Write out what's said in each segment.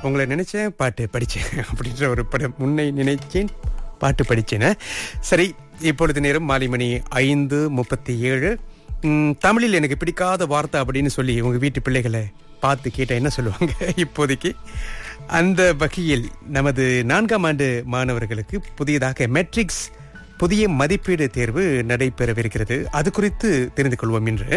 உங்களை நினைச்சேன் பாட்டு படிச்சேன் அப்படின்ற ஒரு படம் முன்னை நினைச்சேன் பாட்டு படிச்சேன் சரி இப்பொழுது நேரம் மாலை மணி ஐந்து முப்பத்தி ஏழு ம், தமிழில் எனக்கு பிடிக்காத வார்த்தை அப்படின்னு சொல்லி உங்க வீட்டு பிள்ளைகளை பார்த்து கேட்ட என்ன சொல்லுவாங்க இப்போதைக்கு அந்த வகையில் நமது நான்காம் ஆண்டு மாணவர்களுக்கு புதியதாக மெட்ரிக்ஸ் புதிய மதிப்பீடு தேர்வு நடைபெறவிருக்கிறது அது குறித்து தெரிந்து கொள்வோம் என்று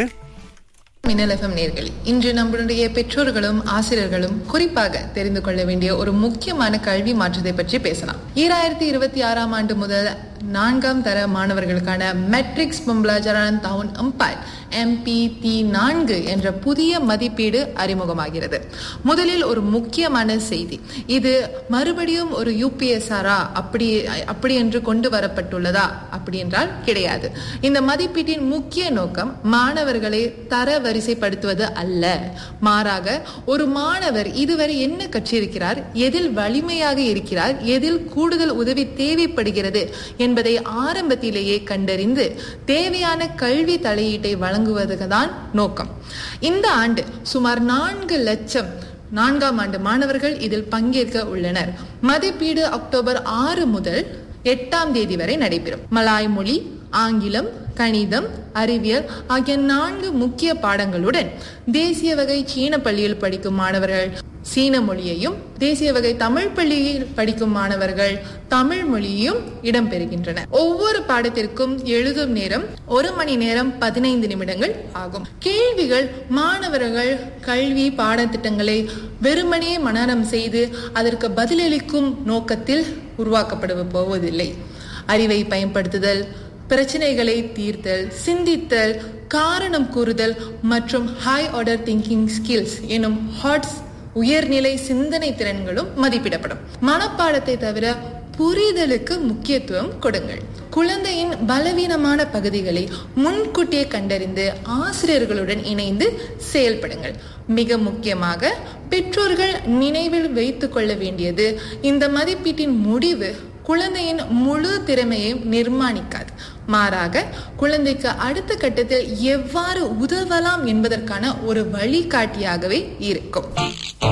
மின்னல் எஃப்எம் நேர்களே இன்று நம்மளுடைய பெற்றோர்களும் ஆசிரியர்களும் குறிப்பாக தெரிந்து கொள்ள வேண்டிய ஒரு முக்கியமான கல்வி மாற்றத்தை பற்றி பேசலாம் ஈராயிரத்தி இருபத்தி ஆறாம் ஆண்டு முதல் நான்காம் தர மாணவர்களுக்கான மெட்ரிக்ஸ் பொம்பலாஜரான் டவுன் அம்பைர் எம்பிடி நான்கு என்ற புதிய மதிப்பீடு அறிமுகமாகிறது முதலில் ஒரு முக்கியமான செய்தி இது மறுபடியும் ஒரு யூபிஎஸ்ஆரா அப்படி அப்படி என்று கொண்டு வரப்பட்டுள்ளதா அப்படி என்றால் கிடையாது இந்த மதிப்பீட்டின் முக்கிய நோக்கம் மாணவர்களை தர வரிசைப்படுத்துவது அல்ல மாறாக ஒரு மாணவர் இதுவரை என்ன கற்றிருக்கிறார் எதில் வலிமையாக இருக்கிறார் எதில் கூடுதல் உதவி தேவைப்படுகிறது என்பதை ஆரம்பத்திலேயே கண்டறிந்து தேவையான கல்வி தலையீட்டை வழங்குவதுதான் நோக்கம் இந்த ஆண்டு சுமார் நான்கு லட்சம் நான்காம் ஆண்டு மாணவர்கள் இதில் பங்கேற்க உள்ளனர் மதிப்பீடு அக்டோபர் ஆறு முதல் எட்டாம் தேதி வரை நடைபெறும் மலாய் மொழி ஆங்கிலம் கணிதம் அறிவியல் ஆகிய நான்கு முக்கிய பாடங்களுடன் தேசிய வகை சீன பள்ளியில் படிக்கும் மாணவர்கள் சீன மொழியையும் தேசிய வகை தமிழ் பள்ளியில் படிக்கும் மாணவர்கள் தமிழ் மொழியையும் இடம்பெறுகின்றன ஒவ்வொரு பாடத்திற்கும் எழுதும் நேரம் ஒரு மணி நேரம் பதினைந்து நிமிடங்கள் ஆகும் கேள்விகள் மாணவர்கள் கல்வி பாடத்திட்டங்களை வெறுமனே மனனம் செய்து அதற்கு பதிலளிக்கும் நோக்கத்தில் உருவாக்கப்பட போவதில்லை அறிவை பயன்படுத்துதல் பிரச்சனைகளை தீர்த்தல் சிந்தித்தல் காரணம் கூறுதல் மற்றும் ஹை ஆர்டர் திங்கிங் ஸ்கில்ஸ் எனும் ஹாட்ஸ் உயர்நிலை சிந்தனை திறன்களும் மதிப்பிடப்படும் மனப்பாடத்தை தவிர புரிதலுக்கு முக்கியத்துவம் கொடுங்கள் குழந்தையின் பலவீனமான பகுதிகளை முன்கூட்டியே கண்டறிந்து ஆசிரியர்களுடன் இணைந்து செயல்படுங்கள் மிக முக்கியமாக பெற்றோர்கள் நினைவில் வைத்துக் கொள்ள வேண்டியது இந்த மதிப்பீட்டின் முடிவு குழந்தையின் முழு திறமையை நிர்மாணிக்காது மாறாக குழந்தைக்கு அடுத்த கட்டத்தில் எவ்வாறு உதவலாம் என்பதற்கான ஒரு வழிகாட்டியாகவே இருக்கும்